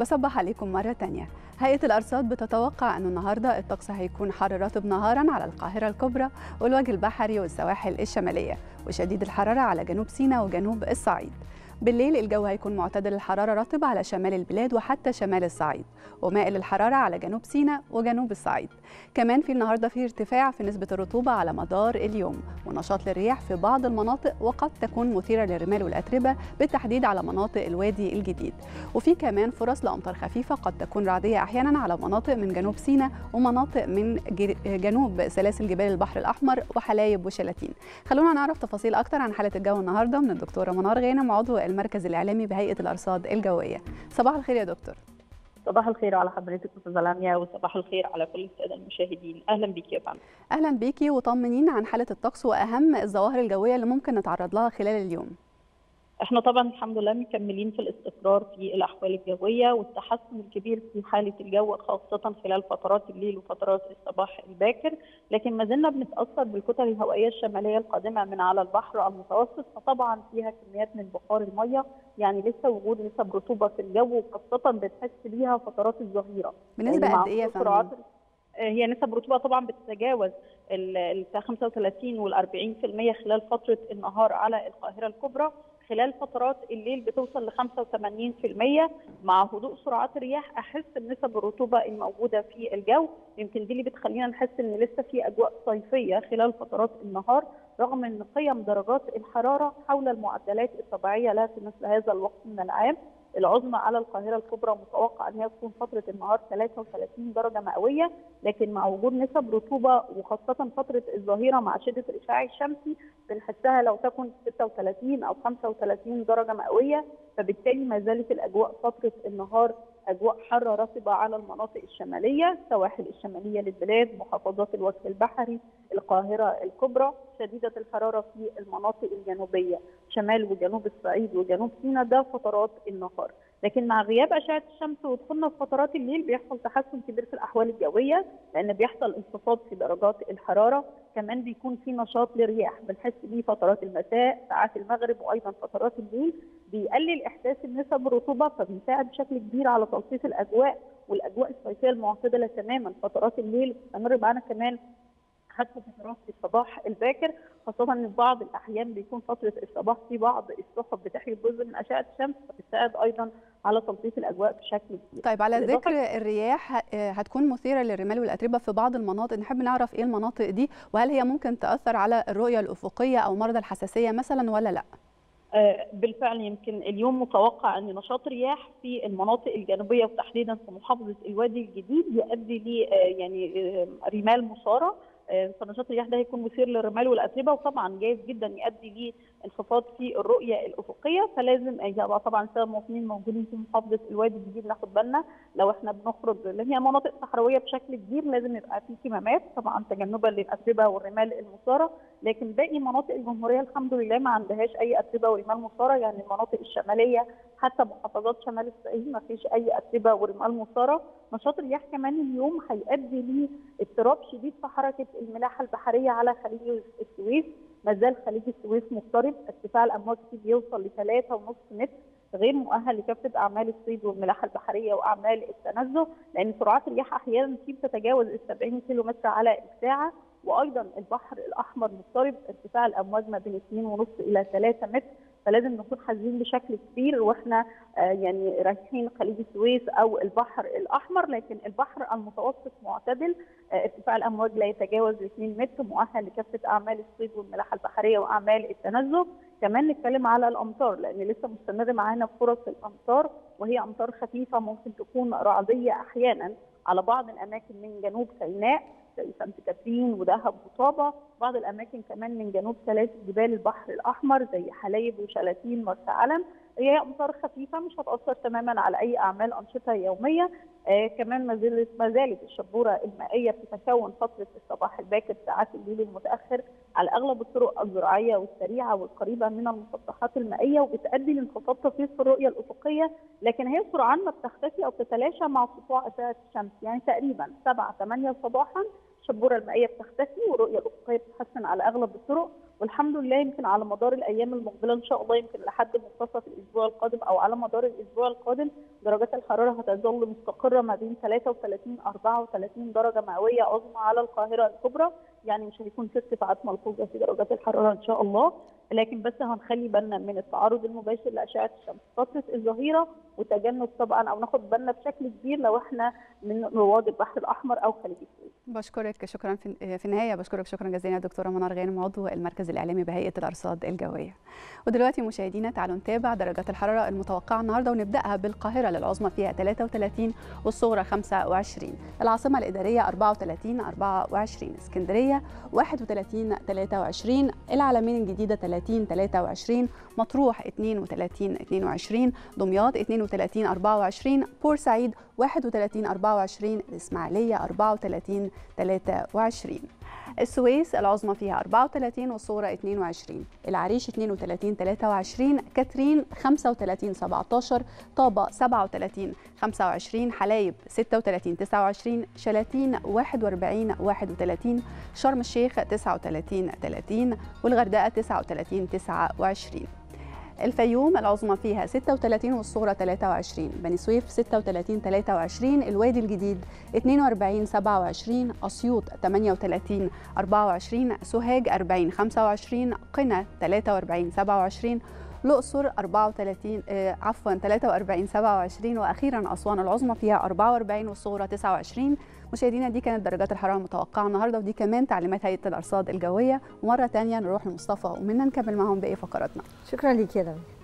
بصبح عليكم مرة تانية هيئة الأرصاد بتتوقع أن النهاردة الطقس هيكون حر رطب نهارا على القاهرة الكبرى والوجه البحري والسواحل الشمالية وشديد الحرارة على جنوب سيناء وجنوب الصعيد بالليل الجو هيكون معتدل الحرارة رطب على شمال البلاد وحتى شمال الصعيد ومائل الحرارة على جنوب سيناء وجنوب الصعيد كمان في النهاردة في ارتفاع في نسبة الرطوبة على مدار اليوم ونشاط للرياح في بعض المناطق وقد تكون مثيرة للرمال والأتربة بالتحديد على مناطق الوادي الجديد وفي كمان فرص لأمطار خفيفة قد تكون رعدية أحيانا على مناطق من جنوب سيناء ومناطق من جنوب سلاسل جبال البحر الأحمر وحلايب وشلاتين خلونا نعرف تفاصيل أكتر عن حالة الجو النهاردة من الدكتورة منار غانم عضو المركز الإعلامي بهيئة الأرصاد الجوية صباح الخير يا دكتور صباح الخير على حضرتك استاذه لميا وصباح الخير على كل الساده المشاهدين اهلا بيكي يا فندم اهلا بيكي وطمنينا عن حاله الطقس واهم الظواهر الجويه اللي ممكن نتعرض لها خلال اليوم احنا طبعا الحمد لله مكملين في الاستقرار في الاحوال الجويه والتحسن الكبير في حاله الجو خاصه خلال فترات الليل وفترات الصباح الباكر لكن ما زلنا بنتاثر بالكتل الهوائيه الشماليه القادمه من على البحر المتوسط فطبعا فيها كميات من بخار الميه يعني لسه وجود نسب رطوبه في الجو وخاصه بنحس بيها فترات الظهيره بالنسبه يعني قد ايه يا فندم؟ هي نسب رطوبه طبعا بتتجاوز ال 35 وال 40% خلال فتره النهار على القاهره الكبرى خلال فترات الليل بتوصل ل 85% مع هدوء سرعات الرياح احس بنسب الرطوبه الموجوده في الجو يمكن دي اللي بتخلينا نحس ان لسه في اجواء صيفيه خلال فترات النهار رغم ان قيم درجات الحراره حول المعدلات الطبيعيه لها في مثل هذا الوقت من العام العظمى على القاهره الكبرى متوقع ان هي تكون فتره النهار 33 درجه مئويه لكن مع وجود نسب رطوبه وخاصه فتره الظهيره مع شده الاشعاع الشمسي بنحسها لو تكن 36 او 35 درجه مئويه فبالتالي ما زالت الاجواء فتره النهار اجواء حاره رطبه على المناطق الشماليه السواحل الشماليه للبلاد محافظات الوجه البحري القاهره الكبرى شديده الحراره في المناطق الجنوبيه شمال وجنوب الصعيد وجنوب سيناء ده فترات النهار لكن مع غياب اشعه الشمس ودخولنا في فترات الليل بيحصل تحسن كبير في الاحوال الجويه لان بيحصل انخفاض في درجات الحراره كمان بيكون في نشاط للرياح بنحس بيه فترات المساء ساعات المغرب وايضا فترات الليل بيقلل احساس النسب الرطوبه فبيساعد بشكل كبير على تلطيف الاجواء والاجواء الصيفيه المعتدله تماما فترات الليل بتستمر معانا كمان حتى فترات الصباح الباكر خاصة ان بعض الاحيان بيكون فترة الصباح في بعض السحب بتحجب جزء من اشعة الشمس فبتساعد ايضا على تلطيف الاجواء بشكل كبير. طيب على ذكر الرياح هتكون مثيرة للرمال والاتربة في بعض المناطق نحب نعرف ايه المناطق دي وهل هي ممكن تأثر على الرؤية الافقية او مرضى الحساسية مثلا ولا لا؟ بالفعل يمكن اليوم متوقع ان نشاط رياح في المناطق الجنوبيه وتحديدا في محافظه الوادي الجديد يؤدي ل يعني رمال مثاره فنشاط الرياح ده هيكون مثير للرمال والاتربه وطبعا جايز جدا يؤدي لانخفاض في الرؤيه الافقيه فلازم يبقى طبعا سواء المواطنين موجودين في محافظه الوادي الجديد ناخد بالنا لو احنا بنخرج اللي هي مناطق صحراويه بشكل كبير لازم يبقى في كمامات طبعا تجنبا للاتربه والرمال المثاره لكن باقي مناطق الجمهوريه الحمد لله ما عندهاش اي اتربه ورمال مثاره يعني المناطق الشماليه حتى محافظات شمال الصعيد ما فيش اي اتربه ورمال مثاره نشاط الرياح كمان اليوم هيؤدي لاضطراب شديد في حركه الملاحه البحريه على خليج السويس ما زال خليج السويس مضطرب ارتفاع الامواج فيه بيوصل ل 3.5 متر غير مؤهل لكافه اعمال الصيد والملاحه البحريه واعمال التنزه لان سرعات الرياح احيانا فيه بتتجاوز ال 70 كيلو متر على الساعه وايضا البحر الاحمر مضطرب ارتفاع الامواج ما بين 2.5 الى 3 متر فلازم نكون حذرين بشكل كبير واحنا آه يعني رايحين خليج السويس او البحر الاحمر لكن البحر المتوسط معتدل آه ارتفاع الامواج لا يتجاوز 2 متر مؤهل لكافه اعمال الصيد والملاحه البحريه واعمال التنزه كمان نتكلم على الامطار لان لسه مستمر معانا فرص الامطار وهي امطار خفيفه ممكن تكون رعديه احيانا على بعض الاماكن من جنوب سيناء زي سانت كاترين ودهب وطابه بعض الاماكن كمان من جنوب سلاسل جبال البحر الاحمر زي حلايب وشلاتين مرسى علم هي امطار خفيفه مش هتاثر تماما على اي اعمال انشطه يوميه آه كمان ما زالت ما زالت الشبوره المائيه بتتكون فتره الصباح الباكر ساعات الليل المتاخر على اغلب الطرق الزراعيه والسريعه والقريبه من المسطحات المائيه وبتؤدي لانخفاض طفيف في الرؤيه الافقيه لكن هي سرعان ما بتختفي او بتتلاشى مع سطوع اشعه الشمس يعني تقريبا 7 8 صباحا الشبوره المائيه بتختفي والرؤيه الافقيه بتتحسن على اغلب الطرق والحمد لله يمكن على مدار الايام المقبله ان شاء الله يمكن لحد منتصف الاسبوع القادم او على مدار الاسبوع القادم درجات الحراره هتظل مستقره ما بين 33 34 درجه مئويه عظمى على القاهره الكبرى يعني مش هيكون في ارتفاعات ملحوظه في درجات الحراره ان شاء الله لكن بس هنخلي بالنا من التعرض المباشر لاشعه الشمس فتره الظهيره وتجنب طبعا او ناخد بالنا بشكل كبير لو احنا من رواد البحر الاحمر او خليج السويس. بشكرك شكرا في النهايه بشكرك شكرا جزيلا دكتوره منار غانم عضو المركز الاعلامي بهيئه الارصاد الجويه. ودلوقتي مشاهدينا تعالوا نتابع درجات الحراره المتوقعه النهارده ونبداها بالقاهره للعظمى فيها 33 والصغرى 25 العاصمه الاداريه 34 24 اسكندريه 31 23 العلمين الجديده 30 23 مطروح 32 22 دمياط 32 24 بورسعيد 31 24 الإسماعيلية 34 23 السويس العظمى فيها 34 والصغرى 22 العريش 32 23 كاترين 35 17 طابة 37 25 حلايب 36 29 شلاتين 41 31 شرم الشيخ 39 30 والغردقة 39 29 الفيوم العظمى فيها 36 والصغرى 23 بني سويف 36 23 الوادي الجديد 42 27 اسيوط 38 24 سوهاج 40 25 قنا 43 27 الأقصر 34 آه عفوا 43 27 وأخيرا أسوان العظمى فيها 44 والصغرى 29 مشاهدينا دي كانت درجات الحرارة المتوقعة النهاردة ودي كمان تعليمات هيئة الأرصاد الجوية ومرة تانية نروح لمصطفى ومنا نكمل معهم باقي فقراتنا شكرا ليك يا دمي